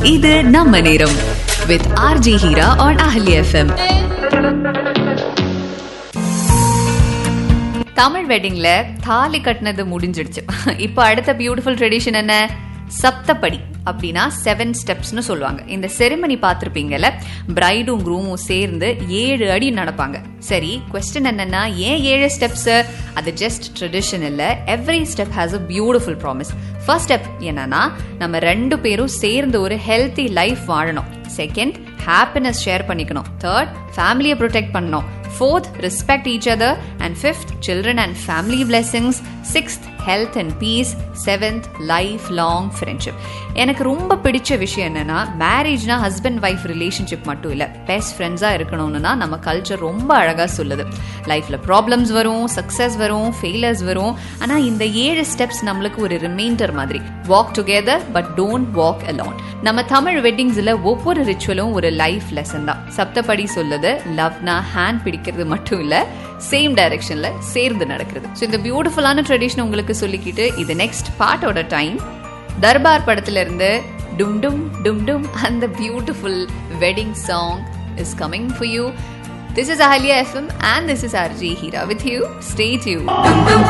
இது நம்ம நேரம் with RJ Heera on Ahali FM Tamil வெட்டிங்ல தாலி கட்டினது முடிஞ்சிடுச்சு இப்போ அடுத்த பியூட்டிஃபுல் ட்ரெடிஷன் என்ன சப்தப்படி அப்படின்னா செவன் ஸ்டெப்ஸ்னு சொல்லுவாங்க இந்த செரிமனி பார்த்துருப்பீங்கல்ல பிரைடும் க்ரூமும் சேர்ந்து ஏழு அடி நடப்பாங்க சரி கொஸ்டின் என்னன்னா ஏன் ஏழு ஸ்டெப்ஸ் அது ஜஸ்ட் ட்ரெடிஷன் இல்ல every step has a beautiful promise first step என்னன்னா நம்ம ரெண்டு பேரும் சேர்ந்து ஒரு ஹெல்த்தி லைஃப் வாழணும் செகண்ட் ஹாப்பினஸ் ஷேர் பண்ணிக்கணும் தேர்ட் ஃபேமிலியை ப்ரொடெக்ட் பண்ணணும் fourth respect each other and fifth children and family blessings sixth health and peace seventh lifelong friendship எனக்கு ரொம்ப பிடிச்ச விஷயம் என்னன்னா மேரேஜ்னா ஹஸ்பண்ட் ஒய்ஃப் ரிலேஷன்ஷிப் மட்டும் இல்லை பெஸ்ட் ஃப்ரெண்ட்ஸாக இருக்கணும்னு நம்ம கல்ச்சர் ரொம்ப அழகாக சொல்லுது லைஃப்பில் ப்ராப்ளம்ஸ் வரும் சக்ஸஸ் வரும் ஃபெயிலர்ஸ் வரும் ஆனால் இந்த ஏழு ஸ்டெப்ஸ் நம்மளுக்கு ஒரு ரிமைண்டர் மாதிரி walk together but don't walk alone நம்ம தமிழ் வெட்டிங்ஸில் ஒவ்வொரு ரிச்சுவலும் ஒரு லைஃப் லெசன் தான் சப்தப்படி சொல்லுது லவ்னா ஹேண்ட் பிடிக்கிறது மட்டும் இல்லை சேம் டைரக்ஷன்ல சேர்ந்து நடக்கிறது ஸோ இந்த பியூட்டிஃபுல்லான ட்ரெடிஷன் உங்களுக்கு சொல்லிக்கிட்டு இது நெக்ஸ்ட் பார்ட்டோட டைம் தர்பார் படத்துல இருந்து டும் டும் டும் டும் அந்த beautiful wedding song is coming for you this is Ahaliya FM and this is RJ Heera with you stay due